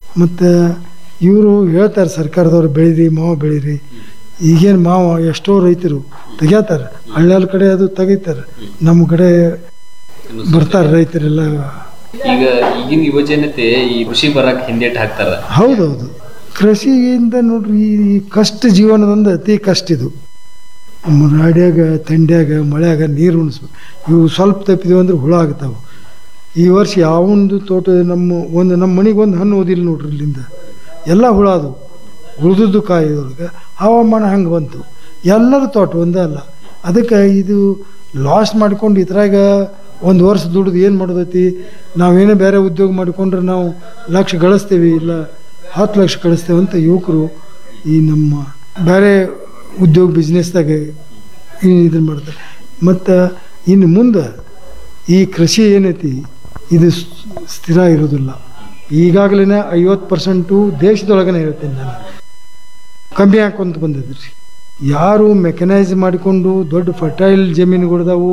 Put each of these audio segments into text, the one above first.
ಮತ್ತು ಇವರು ಹೇಳ್ತಾರೆ ಸರ್ಕಾರದವ್ರು ಬೆಳೀರಿ ಮಾವು ಬೆಳೀರಿ ಈಗೇನು ಮಾವು ಎಷ್ಟೋ ರೈತರು ತೆಗ್ಯಾತಾರೆ ಹಳ್ಳ್ಯಾಳ ಕಡೆ ಅದು ತೆಗಿತಾರೆ ನಮ್ಮ ಕಡೆ ಬರ್ತಾರೆ ರೈತರೆಲ್ಲ ಈಗ ಈಗಿನ ಯುವಜನತೆ ಈ ಕೃಷಿ ಬರಕ್ ಹಿಂದೇಟ್ ಹಾಕ್ತಾರ ಹೌದೌದು ಕೃಷಿಯಿಂದ ನೋಡ್ರಿ ಈ ಕಷ್ಟ ಜೀವನದೊಂದು ಅತಿ ಕಷ್ಟ ಇದು ನಮ್ಮ ರಾಡ್ಯಾಗ ತಂಡ್ಯಾಗ ಮಳ್ಯಾಗ ನೀರು ಉಣಿಸ್ಬೇಕು ಇವು ಸ್ವಲ್ಪ ತಪ್ಪಿದ್ವು ಅಂದ್ರೆ ಹುಳ ಆಗ್ತಾವೆ ಈ ವರ್ಷ ಯಾವೊಂದು ತೋಟ ನಮ್ಮ ಒಂದು ನಮ್ಮ ಮನೆಗೆ ಒಂದು ಹಣ್ಣು ಓದಿಲ್ಲ ನೋಡ್ರಿ ಇಲ್ಲಿಂದ ಎಲ್ಲ ಹುಳ ಅದು ಉಳಿದದ್ದು ಕಾಯಿದೊಳಗೆ ಹವಾಮಾನ ಹಂಗೆ ಬಂತು ಎಲ್ಲರ ತೋಟ ಒಂದೇ ಅಲ್ಲ ಅದಕ್ಕೆ ಇದು ಲಾಸ್ ಮಾಡ್ಕೊಂಡು ಇದ್ರಾಗ ಒಂದು ವರ್ಷ ದುಡ್ದು ಏನು ಮಾಡೋದೈತಿ ನಾವೇನೇ ಬೇರೆ ಉದ್ಯೋಗ ಮಾಡಿಕೊಂಡ್ರೆ ನಾವು ಲಕ್ಷ ಗಳಿಸ್ತೀವಿ ಇಲ್ಲ ಹತ್ತು ಲಕ್ಷ ಗಳಿಸ್ತೇವೆ ಅಂತ ಯುವಕರು ಈ ನಮ್ಮ ಬೇರೆ ಉದ್ಯೋಗ ಬಿಸ್ನೆಸ್ದಾಗ ಇದನ್ನು ಮಾಡ್ತಾರೆ ಮತ್ತು ಇನ್ನು ಮುಂದೆ ಈ ಕೃಷಿ ಏನೈತಿ ಇದು ಸ್- ಸ್ಥಿರ ಇರೋದಿಲ್ಲ ಈಗಾಗಲೇ ಐವತ್ತು ಪರ್ಸೆಂಟು ದೇಶದೊಳಗನೆ ಹೇಳ್ತೀನಿ ನಾನು ಕಮ್ಮಿ ಹಾಕೊಂತ ಬಂದಿದ್ರಿ ಯಾರು ಮೆಕನೈಸ್ ಮಾಡಿಕೊಂಡು ದೊಡ್ಡ ಫರ್ಟೈಲ್ ಜಮೀನುಗಳಿದಾವು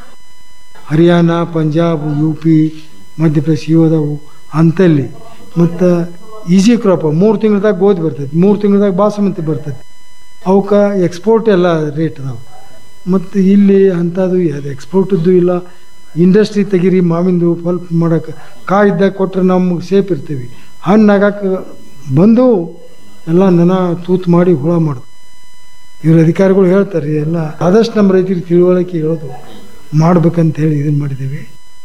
ಹರಿಯಾಣ ಪಂಜಾಬ್ ಯು ಪಿ ಮಧ್ಯಪ್ರದೇಶ ಇವು ಅದಾವು ಅಂತಲ್ಲಿ ಮತ್ತು ಈಜಿ ಕ್ರಾಪ್ ಮೂರು ತಿಂಗಳದಾಗ ಗೋಧಿ ಬರ್ತೈತಿ ಮೂರು ತಿಂಗಳದಾಗ ಬಾಸುಮತಿ ಬರ್ತೈತಿ ಅವಕ್ಕೆ ಎಕ್ಸ್ಪೋರ್ಟ್ ಎಲ್ಲ ರೇಟ್ ಅದಾವೆ ಮತ್ತು ಇಲ್ಲಿ ಅಂಥದ್ದು ಅದು ಎಕ್ಸ್ಪೋರ್ಟದ್ದು ಇಲ್ಲ ಇಂಡಸ್ಟ್ರಿ ತೆಗೀರಿ ಮಾವಿಂದು ಪಲ್ಪ್ ಮಾಡೋಕೆ ಕಾಯಿದ್ದಾಗ ಕೊಟ್ಟರೆ ನಮ್ಗೆ ಸೇಫ್ ಇರ್ತೀವಿ ಹಣ್ಣಾಗಕ್ಕೆ ಬಂದು ಎಲ್ಲ ನನ ತೂತು ಮಾಡಿ ಹುಳ ಮಾಡೋದು ಇವ್ರ ಅಧಿಕಾರಿಗಳು ಹೇಳ್ತಾರೆ ಎಲ್ಲ ಆದಷ್ಟು ನಮ್ಮ ರೈತರಿಗೆ ತಿಳುವಳಿಕೆ ಹೇಳೋದು ಮಾಡ್ಬೇಕಂತ ಹೇಳಿ ಇದನ್ನು ಮಾಡಿದ್ದೀವಿ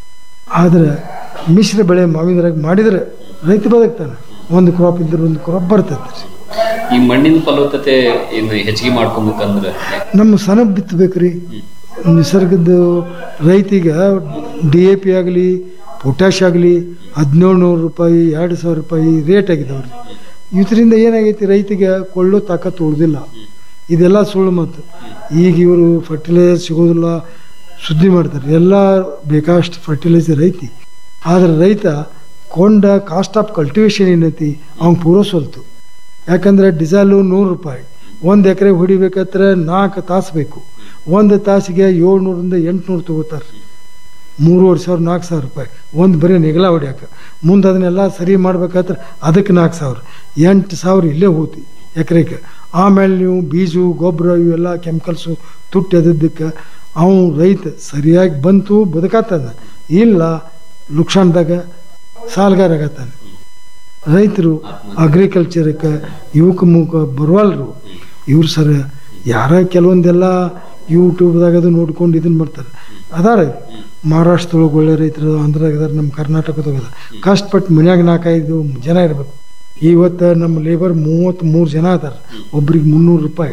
ಆದರೆ ಮಿಶ್ರ ಬೆಳೆ ಮಾವಿನರಾಗ ಮಾಡಿದರೆ ರೈತ ಬದುಕ್ತಾನೆ ಒಂದು ಕ್ರಾಪ್ ಇದ್ರೆ ಒಂದು ಕ್ರಾಪ್ ಬರ್ತೈತೆ ರೀ ಈ ಮಣ್ಣಿನ ಫಲವತ್ತತೆ ಏನು ಹೆಚ್ಚಿಗೆ ಮಾಡ್ಕೊಬೇಕಂದ್ರ ನಮ್ಮ ಸನಬ್ ಬಿತ್ತಬೇಕ್ರಿ ನಿಸರ್ಗದ ರೈತಿಗೆ ಡಿ ಎ ಪಿ ಆಗಲಿ ಪೊಟ್ಯಾಶ್ ಆಗಲಿ ಹದಿನೇಳು ನೂರು ರೂಪಾಯಿ ಎರಡು ಸಾವಿರ ರೂಪಾಯಿ ರೇಟ್ ಆಗಿದಾವ್ರಿ ಇದರಿಂದ ಏನಾಗೈತಿ ರೈತಿಗೆ ಕೊಳ್ಳೋ ತಾಕತ್ತು ಉಳಿದಿಲ್ಲ ಇದೆಲ್ಲ ಸುಳ್ಳು ಮಾತು ಈಗ ಇವರು ಫರ್ಟಿಲೈಸರ್ ಸಿಗೋದಿಲ್ಲ ಸುದ್ದಿ ಮಾಡ್ತಾರೆ ಎಲ್ಲ ಬೇಕಾಷ್ಟು ಫರ್ಟಿಲೈಸರ್ ಐತಿ ಆದರೆ ರೈತ ಕೊಂಡ ಕಾಸ್ಟ್ ಆಫ್ ಕಲ್ಟಿವೇಶನ್ ಏನೈತಿ ಅವ್ನು ಪೂರೈಸೋಲ್ತು ಯಾಕಂದ್ರೆ ಡಿಸೇಲು ನೂರು ರೂಪಾಯಿ ಒಂದು ಎಕರೆ ಹೊಡಿಬೇಕಾದ್ರೆ ನಾಲ್ಕು ತಾಸು ಬೇಕು ಒಂದು ತಾಸಿಗೆ ಏಳ್ನೂರಿಂದ ಎಂಟುನೂರು ತೊಗೋತಾರೆ ಮೂರುವರೆ ಸಾವಿರ ನಾಲ್ಕು ಸಾವಿರ ರೂಪಾಯಿ ಒಂದು ಬರೀ ನೆಗಲ ಹೊಡ್ಯಾಕ ಮುಂದೆ ಅದನ್ನೆಲ್ಲ ಸರಿ ಮಾಡ್ಬೇಕಾದ್ರೆ ಅದಕ್ಕೆ ನಾಲ್ಕು ಸಾವಿರ ಎಂಟು ಸಾವಿರ ಇಲ್ಲೇ ಹೋತಿ ಎಕರೆಗೆ ಆಮೇಲೆ ನೀವು ಬೀಜು ಗೊಬ್ಬರ ಇವೆಲ್ಲ ಕೆಮಿಕಲ್ಸು ತುಟ್ಟಿ ಅದಕ್ಕೆ ಅವನು ರೈತ ಸರಿಯಾಗಿ ಬಂತು ಬದುಕತ್ತಾನ ಇಲ್ಲ ಲುಕ್ಷಾನ್ದಾಗ ಸಾಲಗಾರ ಆಗತ್ತಾನೆ ರೈತರು ಅಗ್ರಿಕಲ್ಚರ್ಗೆ ಯುವಕ ಮುಖ ಬರುವಲ್ರು ಇವ್ರು ಸರ ಯಾರ ಕೆಲವೊಂದೆಲ್ಲ ಯೂಟ್ಯೂಬ್ದಾಗ ಅದು ನೋಡ್ಕೊಂಡು ಇದನ್ನು ಮಾಡ್ತಾರೆ ಅದಾರ ಮಹಾರಾಷ್ಟ್ರದೊಳಗೆ ಒಳ್ಳೆ ರೈತರು ಆಂಧ್ರದಾಗ ಅದಾರ ನಮ್ಮ ಕರ್ನಾಟಕದಾಗ ಅದ ಕಷ್ಟಪಟ್ಟು ಮನ್ಯಾಗ ನಾಲ್ಕೈದು ಜನ ಇರಬೇಕು ಇವತ್ತು ನಮ್ಮ ಲೇಬರ್ ಮೂವತ್ತ್ಮೂರು ಜನ ಅದಾರ ಒಬ್ರಿಗೆ ಮುನ್ನೂರು ರೂಪಾಯಿ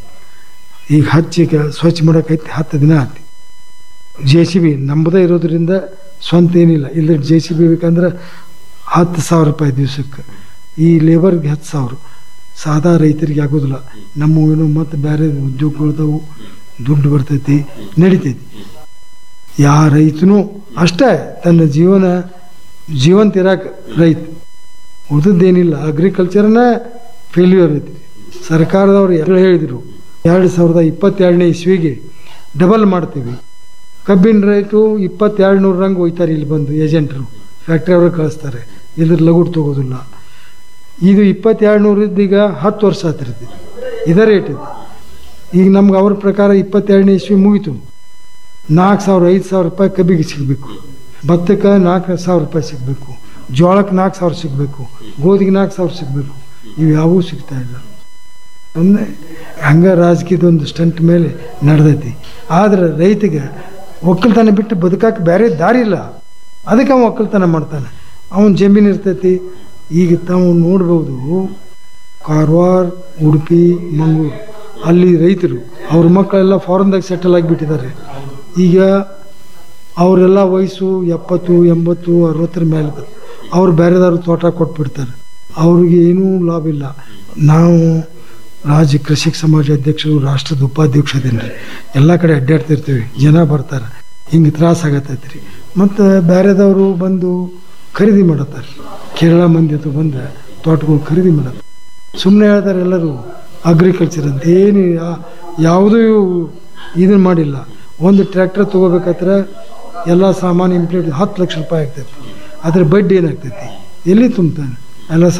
ಈಗ ಹಚ್ಚಿಗೆ ಸ್ವಚ್ಛ ಮಾಡೋಕೈತಿ ಹತ್ತು ದಿನ ಆಯ್ತು ಜೆ ಸಿ ಬಿ ನಮ್ಮದೇ ಇರೋದ್ರಿಂದ ಸ್ವಂತ ಏನಿಲ್ಲ ಇಲ್ಲ ಜೆ ಸಿ ಬಿ ಬೇಕಂದ್ರೆ ಹತ್ತು ಸಾವಿರ ರೂಪಾಯಿ ದಿವ್ಸಕ್ಕೆ ಈ ಲೇಬರ್ಗೆ ಹತ್ತು ಸಾವಿರ ಸಾದಾ ರೈತರಿಗೆ ಆಗೋದಿಲ್ಲ ನಮ್ಮ ಏನು ಮತ್ತು ಬೇರೆ ಉದ್ಯೋಗಗಳದಾವು ದುಡ್ಡು ಬರ್ತೈತಿ ನಡಿತೈತಿ ಯಾ ರೈತನೂ ಅಷ್ಟೇ ತನ್ನ ಜೀವನ ಜೀವಂತ ಇರಾಕ ರೈತ ಉಳಿದದ್ದೇನಿಲ್ಲ ಅಗ್ರಿಕಲ್ಚರ್ನ ಫೇಲ್ಯೂರ್ ಐತಿ ಸರ್ಕಾರದವ್ರು ಎರಡು ಹೇಳಿದರು ಎರಡು ಸಾವಿರದ ಇಪ್ಪತ್ತೆರಡನೇ ಇಸ್ವಿಗೆ ಡಬಲ್ ಮಾಡ್ತೀವಿ ಕಬ್ಬಿನ ರೇಟು ಇಪ್ಪತ್ತೆರಡು ನೂರು ರಂಗೆ ಒಯ್ತಾರೆ ಇಲ್ಲಿ ಬಂದು ಏಜೆಂಟ್ರು ಫ್ಯಾಕ್ಟ್ರಿ ಅವ್ರಿಗೆ ಕಳಿಸ್ತಾರೆ ಇದ್ರ ಲಗುಡ್ ತಗೋದಿಲ್ಲ ಇದು ಇಪ್ಪತ್ತೆರಡು ನೂರಿದ್ದು ಈಗ ಹತ್ತು ವರ್ಷ ಆತಿರ್ತೈತಿ ಇದೇ ರೇಟ್ ಇದೆ ಈಗ ನಮ್ಗೆ ಅವ್ರ ಪ್ರಕಾರ ಇಪ್ಪತ್ತೆರಡನೇ ಇಸ್ವಿ ಮುಗೀತು ನಾಲ್ಕು ಸಾವಿರ ಐದು ಸಾವಿರ ರೂಪಾಯಿ ಕಬ್ಬಿಗೆ ಸಿಗಬೇಕು ಭತ್ತಕ್ಕೆ ನಾಲ್ಕು ಸಾವಿರ ರೂಪಾಯಿ ಸಿಗಬೇಕು ಜೋಳಕ್ಕೆ ನಾಲ್ಕು ಸಾವಿರ ಸಿಗಬೇಕು ಗೋಧಿಗೆ ನಾಲ್ಕು ಸಾವಿರ ಸಿಗಬೇಕು ಇವು ಯಾವೂ ಸಿಗ್ತಾ ಇಲ್ಲ ಸುಮ್ಮನೆ ಹಂಗೆ ರಾಜಕೀಯದ ಒಂದು ಸ್ಟಂಟ್ ಮೇಲೆ ನಡೆದೈತಿ ಆದ್ರೆ ರೈತಿಗೆ ಒಕ್ಕಲ್ತನ ಬಿಟ್ಟು ಬದುಕಕ್ಕೆ ಬೇರೆ ದಾರಿ ಇಲ್ಲ ಅದಕ್ಕೆ ಅವ ಒಕ್ಕಲ್ತನ ಮಾಡ್ತಾನೆ ಅವನ ಜಮೀನು ಇರ್ತೈತಿ ಈಗ ತಾವು ನೋಡ್ಬೋದು ಕಾರವಾರ ಉಡುಪಿ ಮಂಗಳೂರು ಅಲ್ಲಿ ರೈತರು ಅವ್ರ ಮಕ್ಕಳೆಲ್ಲ ಫಾರಿನ್ದಾಗ ಸೆಟಲ್ ಆಗಿಬಿಟ್ಟಿದ್ದಾರೆ ಈಗ ಅವರೆಲ್ಲ ವಯಸ್ಸು ಎಪ್ಪತ್ತು ಎಂಬತ್ತು ಅರವತ್ತರ ಮೇಲೆ ಅವ್ರು ಬೇರೆದವ್ರು ತೋಟ ಕೊಟ್ಬಿಡ್ತಾರೆ ಅವ್ರಿಗೆ ಏನೂ ಲಾಭ ಇಲ್ಲ ನಾವು ರಾಜ್ಯ ಕೃಷಿಕ ಸಮಾಜ ಅಧ್ಯಕ್ಷರು ರಾಷ್ಟ್ರದ ಉಪಾಧ್ಯಕ್ಷ ಅದೀನಿ ರೀ ಎಲ್ಲ ಕಡೆ ಅಡ್ಡಾಡ್ತಿರ್ತೀವಿ ಜನ ಬರ್ತಾರೆ ಹಿಂಗೆ ತ್ರಾಸ ಆಗತ್ತೈತೆ ರೀ ಮತ್ತು ಬೇರೆದವರು ಬಂದು ಖರೀದಿ ಮಾಡತ್ತಾರೆ ಕೇರಳ ಮಂದಿ ಅದು ಬಂದು ತೋಟಗಳು ಖರೀದಿ ಮಾಡತ್ತಾರೆ ಸುಮ್ಮನೆ ಹೇಳ್ತಾರೆ ಎಲ್ಲರೂ ಅಗ್ರಿಕಲ್ಚರ್ ಅಂತ ಏನು ಯಾ- ಯಾವುದೂ ಇದನ್ನು ಮಾಡಿಲ್ಲ ಒಂದು ಟ್ರ್ಯಾಕ್ಟರ್ ತೊಗೋಬೇಕಾದ್ರೆ ಎಲ್ಲ ಸಾಮಾನು ಇಂಪ್ಲೀಟ್ ಹತ್ತು ಲಕ್ಷ ರೂಪಾಯಿ ಆಗ್ತೈತಿ ಅದ್ರ ಬಡ್ಡಿ ಏನಾಗ್ತೈತಿ ಎಲ್ಲಿ ತುಂಬ್ತಾನೆ ಎಲ್ಲ